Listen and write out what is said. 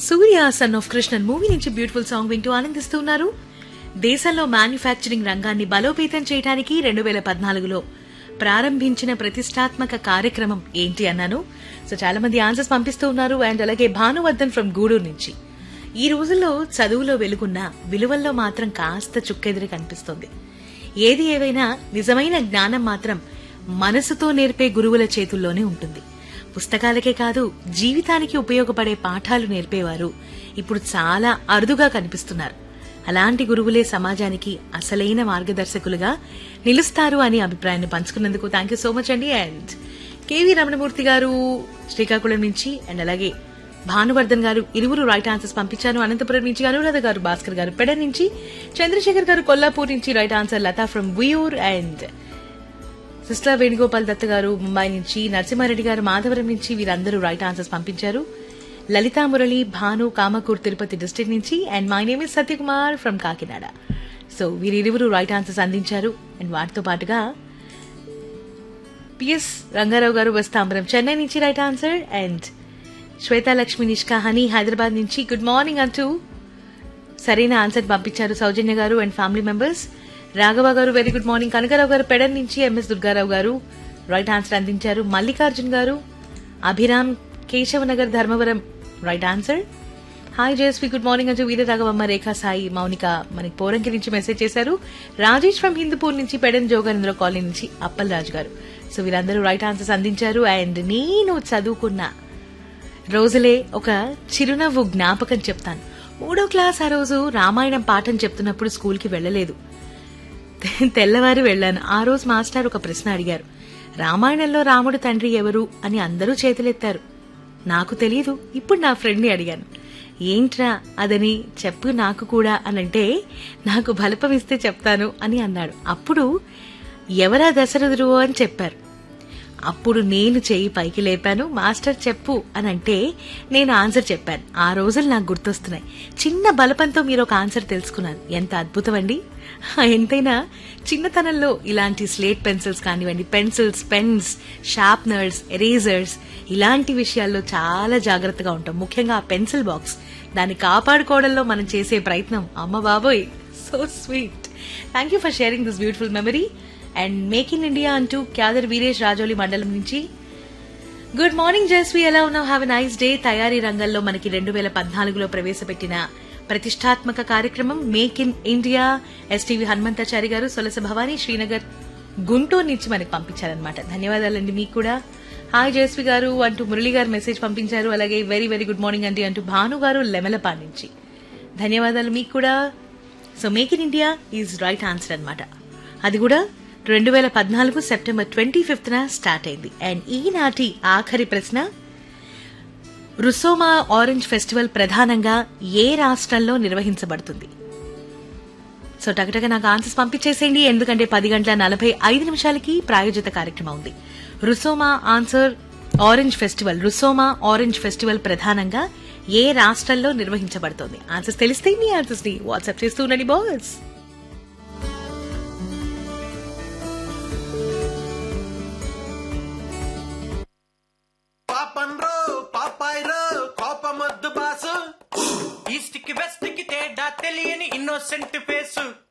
Surya son of Krishnan movie నుంచి beautiful song వింటూ ఆనందిస్తున్నారు దేశంలో మ్యానుఫ్యాక్చరింగ్ రంగాన్ని బలోపేతం చేయడానికి రెండు వేల పద్నాలుగులో ప్రారంభించిన ప్రతిష్టాత్మక కార్యక్రమం ఏంటి అన్నాను సో చాలా మంది ఆన్సర్స్ పంపిస్తూ ఉన్నారు అండ్ అలాగే భానువర్ధన్ ఫ్రమ్ గూడూరు నుంచి ఈ రోజుల్లో చదువులో వెలుగున్న విలువల్లో మాత్రం కాస్త చుక్కెదిరి కనిపిస్తోంది ఏది ఏవైనా నిజమైన జ్ఞానం మాత్రం మనసుతో నేర్పే గురువుల చేతుల్లోనే ఉంటుంది పుస్తకాలకే కాదు జీవితానికి ఉపయోగపడే పాఠాలు నేర్పేవారు ఇప్పుడు చాలా అరుదుగా కనిపిస్తున్నారు అలాంటి గురువులే సమాజానికి అసలైన మార్గదర్శకులుగా నిలుస్తారు అని అభిప్రాయాన్ని పంచుకున్నందుకు థ్యాంక్ యూ సో మచ్ అండి అండ్ కేవీ రమణమూర్తి గారు శ్రీకాకుళం నుంచి అండ్ అలాగే భానువర్ధన్ గారు ఇరువురు రైట్ ఆన్సర్స్ పంపించారు అనంతపురం నుంచి అనురాధ గారు భాస్కర్ గారు పెడ నుంచి చంద్రశేఖర్ గారు కొల్లాపూర్ నుంచి right answer Latha from Viyyur and sister Venugopal Datta garu Mumbai నుంచి నరసింహారెడ్డి గారు మాధవరం నుంచి వీరందరూ రైట్ ఆన్సర్స్ పంపించారు లలితా మురళి భాను కామకూర్ తిరుపతి డిస్ట్రిక్ట్ నుంచి and my name is Satyakumar from Kakinada so వీరిరువురు రైట్ ఆన్సర్స్ అందించారు అండ్ వాటితో పాటుగా పిఎస్ రంగారావు గారు వస్తాంబరం చెన్నై నుంచి right answer and Swethalakshmi Nishka Honey Hyderabad నుంచి గుడ్ మార్నింగ్ అంటూ సరైన ఆన్సర్ పంపించారు సౌజన్య గారు అండ్ ఫ్యామిలీ మెంబర్స్ రాఘవ గారు వెరీ గుడ్ మార్నింగ్ కనకరావు గారు పెడన్ నుంచి ఎంఎస్ దుర్గారావు గారు రైట్ ఆన్సర్ అందించారు Mallikarjun garu Abhiram Keshavanagar Dharmavaram right answer hi Jayasvi good morning అంటూ వీర రాఘవమ్మ రేఖా సాయి మౌనిక మనకి పోరంకి నుంచి మెసేజ్ చేశారు రాజేష్ ఫ్రమ్ హిందూపూర్ నుంచి పెడన్ జోగేంద్ర కాలనీ నుంచి అప్పల్ రాజు గారు సో వీరందరూ రైట్ ఆన్సర్స్ అందించారు అండ్ నేను చదువుకున్న రోజులే ఒక చిరునవ్వు జ్ఞాపకం చెప్తాను మూడో క్లాస్ ఆ రోజు రామాయణం పాఠం చెప్తున్నప్పుడు స్కూల్కి వెళ్ళలేదు తెల్లవారి వెళ్ళాను ఆ రోజు మాస్టర్ ఒక ప్రశ్న అడిగారు రామాయణంలో రాముడు తండ్రి ఎవరు అని అందరూ చేతులెత్తారు నాకు తెలియదు ఇప్పుడు నా ఫ్రెండ్ని అడిగాను ఏంట్రా అదని చెప్పు నాకు కూడా అనంటే నాకు బలపమిస్తే చెప్తాను అని అన్నాడు అప్పుడు ఎవరా దశరథుడు అని చెప్పారు అప్పుడు నేను చెయ్యి పైకి లేపాను మాస్టర్ చెప్పు అని అంటే నేను ఆన్సర్ చెప్పాను ఆ రోజులు నాకు గుర్తొస్తున్నాయి చిన్న బలపంతో మీరు ఒక ఆన్సర్ తెలుసుకున్నారు ఎంత అద్భుతం అండి ఎంతైనా చిన్నతనంలో ఇలాంటి స్లేట్ పెన్సిల్స్ కానివ్వండి పెన్సిల్స్ పెన్స్ షార్ప్నర్స్ ఎరేజర్స్ ఇలాంటి విషయాల్లో చాలా జాగ్రత్తగా ఉంటాం ముఖ్యంగా ఆ పెన్సిల్ బాక్స్ దాన్ని కాపాడుకోవడంలో మనం చేసే ప్రయత్నం అమ్మ బాబోయ్ so sweet thank you for sharing this beautiful memory and make in India అంటూ క్యాదర్ వీరేష్ రాజోలి మండలం నుంచి గుడ్ మార్నింగ్ జస్వి ఎలా ఉన్నావు హ్యావ్ నైస్ డే తయారీ రంగంలో మనకి రెండు వేల పద్నాలుగులో ప్రవేశపెట్టిన ప్రతిష్టాత్మక కార్యక్రమం make in India STV Hanumanthachari garu Solasa Bhavani Srinagar Guntur నుంచి మనకి పంపించారనమాట ధన్యవాదాలండి మీకు కూడా హాయ్ జయస్వి గారు అంటూ మురళి గారు మెసేజ్ పంపించారు అలాగే వెరీ వెరీ గుడ్ మార్నింగ్ అండి అంటూ భాను గారు లెమలపా నుంచి ధన్యవాదాలు మీకు కూడా so make in India is right answer అనమాట అది కూడా రెండు వేల పద్నాలుగు సెప్టెంబర్ ట్వంటీ ఫిఫ్త్న స్టార్ట్ అయింది అండ్ ఈనాటి ఆఖరి ప్రశ్న రుసోమా ఆరెంజ్ ఫెస్టివల్ ప్రధానంగా ఏ రాష్ట్రంలో నిర్వహించబడుతుంది సో టగటగా నాకు ఆన్సర్స్ పంపించేసేయండి ఎందుకంటే పది గంటల నలభై ఐదు నిమిషాలకి ప్రాయోజిత కార్యక్రమం ఉంది రుసోమా ఆన్సర్ ఆరెంజ్ ఫెస్టివల్ రుసోమా ఆరెంజ్ ఫెస్టివల్ ప్రధానంగా ఏ రాష్ట్రంలో నిర్వహించబడుతోంది ఆన్సర్స్ తెలిస్తే మీ ఆన్సర్స్ ని వాట్సాప్ చేస్తూ ఉండండి బాస్ పాపన్ రో పాపాయ్ రో కోపమొద్దు బాసు ఈస్ట్ కి వెస్ట్ కి తేడా తెలియని ఇన్నోసెంట్ ఫేసు